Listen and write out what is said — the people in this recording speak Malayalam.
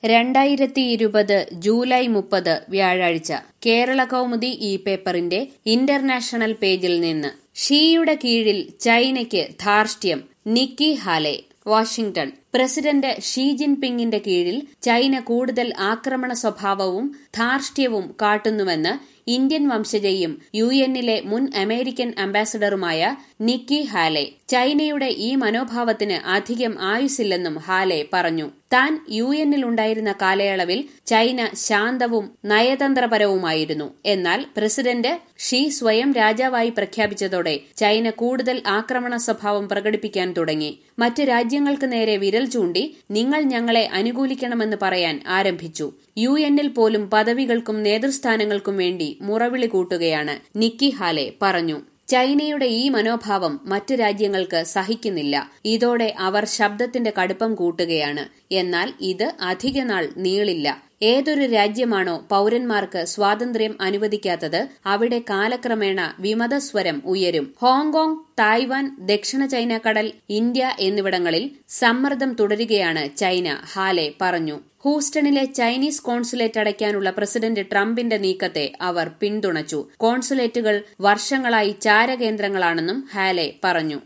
രണ്ടായിരത്തി ഇരുപത് ജൂലൈ മുപ്പത് വ്യാഴാഴ്ച കേരള കൗമുദി ഈ പേപ്പറിന്റെ ഇന്റർനാഷണൽ പേജിൽ നിന്ന് ഷീയുടെ കീഴിൽ ചൈനയ്ക്ക് ധാർഷ്ട്യം Nikki Haley Washington president Xi ജിൻപിങ്ങിന്റെ കീഴിൽ ചൈന കൂടുതൽ ആക്രമണ സ്വഭാവവും ധാർഷ്ട്യവും കാട്ടുന്നുവെന്ന് ഇന്ത്യൻ വംശജയും യു എന്നിലെ മുൻ അമേരിക്കൻ അംബാസഡറുമായ നിക്കി ഹാലെ ചൈനയുടെ ഈ മനോഭാവത്തിന് അധികം ആയുസില്ലെന്നും ഹാലെ പറഞ്ഞു താൻ യു എന്നിലുണ്ടായിരുന്ന കാലയളവിൽ ചൈന ശാന്തവും നയതന്ത്രപരവുമായിരുന്നു എന്നാൽ പ്രസിഡന്റ് ഷീ സ്വയം രാജാവായി പ്രഖ്യാപിച്ചതോടെ ചൈന കൂടുതൽ ആക്രമണ സ്വഭാവം പ്രകടിപ്പിക്കാൻ തുടങ്ങി മറ്റ് രാജ്യങ്ങൾക്ക് നേരെ വിരൽ ചൂണ്ടി നിങ്ങൾ ഞങ്ങളെ അനുകൂലിക്കണമെന്ന് പറയാൻ ആരംഭിച്ചു യു എന്നിൽ പോലും പദവികൾക്കും നേതൃസ്ഥാനങ്ങൾക്കും വേണ്ടി മുറവിളി കൂട്ടുകയാണ് നിക്കി ഹാലെ പറഞ്ഞു ചൈനയുടെ ഈ മനോഭാവം മറ്റു രാജ്യങ്ങൾക്ക് സഹിക്കുന്നില്ല ഇതോടെ അവർ ശബ്ദത്തിന്റെ കടുപ്പം കൂട്ടുകയാണ് എന്നാൽ ഇത് അധികനാൾ നീളില്ല ഏതൊരു രാജ്യമാണോ പൌരന്മാർക്ക് സ്വാതന്ത്ര്യം അനുവദിക്കാത്തത് അവിടെ കാലക്രമേണ വിമതസ്വരം ഉയരും ഹോങ്കോങ് തായ്വാൻ ദക്ഷിണ ചൈന കടൽ ഇന്ത്യ എന്നിവിടങ്ങളിൽ സമ്മർദ്ദം തുടരുകയാണ് ചൈന ഹാലെ പറഞ്ഞു ഹൂസ്റ്റണിലെ ചൈനീസ് കോൺസുലേറ്റ് അടയ്ക്കാനുള്ള പ്രസിഡന്റ് ട്രംപിന്റെ നീക്കത്തെ അവർ പിന്തുണച്ചു കോൺസുലേറ്റുകൾ വർഷങ്ങളായി ചാരകേന്ദ്രങ്ങളാണെന്നും ഹാലെ പറഞ്ഞു